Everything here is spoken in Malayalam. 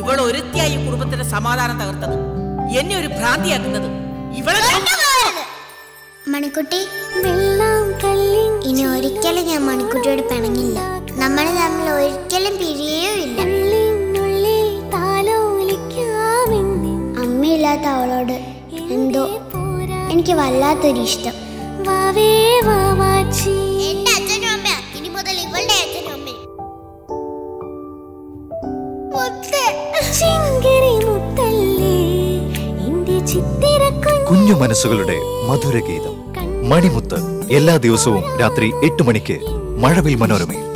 ഇവൾ ഒരുത്തിയായി ഈ കുടുംബത്തിന്റെ സമാധാനം തകർത്തത് എന്നെ ഒരു ഭ്രാന്തിയാക്കുന്നത് ഇവളെ മണിക്കുട്ടി ഇനി ഒരിക്കലും ഞാൻ മണിക്കുട്ടിയോട് പിണങ്ങില്ല നമ്മൾ തമ്മിൽ ഒരിക്കലും പിരിയേയില്ല അമ്മയില്ലാത്ത അവളോട് എന്തോ എനിക്ക് വല്ലാത്തൊരു ഇഷ്ടം എന്റെ അച്ഛനും അമ്മ ഇനി മുതൽ ഇവളുടെ അച്ഛനും അമ്മയും കുഞ്ഞു മനസ്സുകളുടെ മധുരഗീതം മണിമുത്ത് എല്ലാ ദിവസവും രാത്രി എട്ട് മണിക്ക് മഴവിൽ മനോരമയിൽ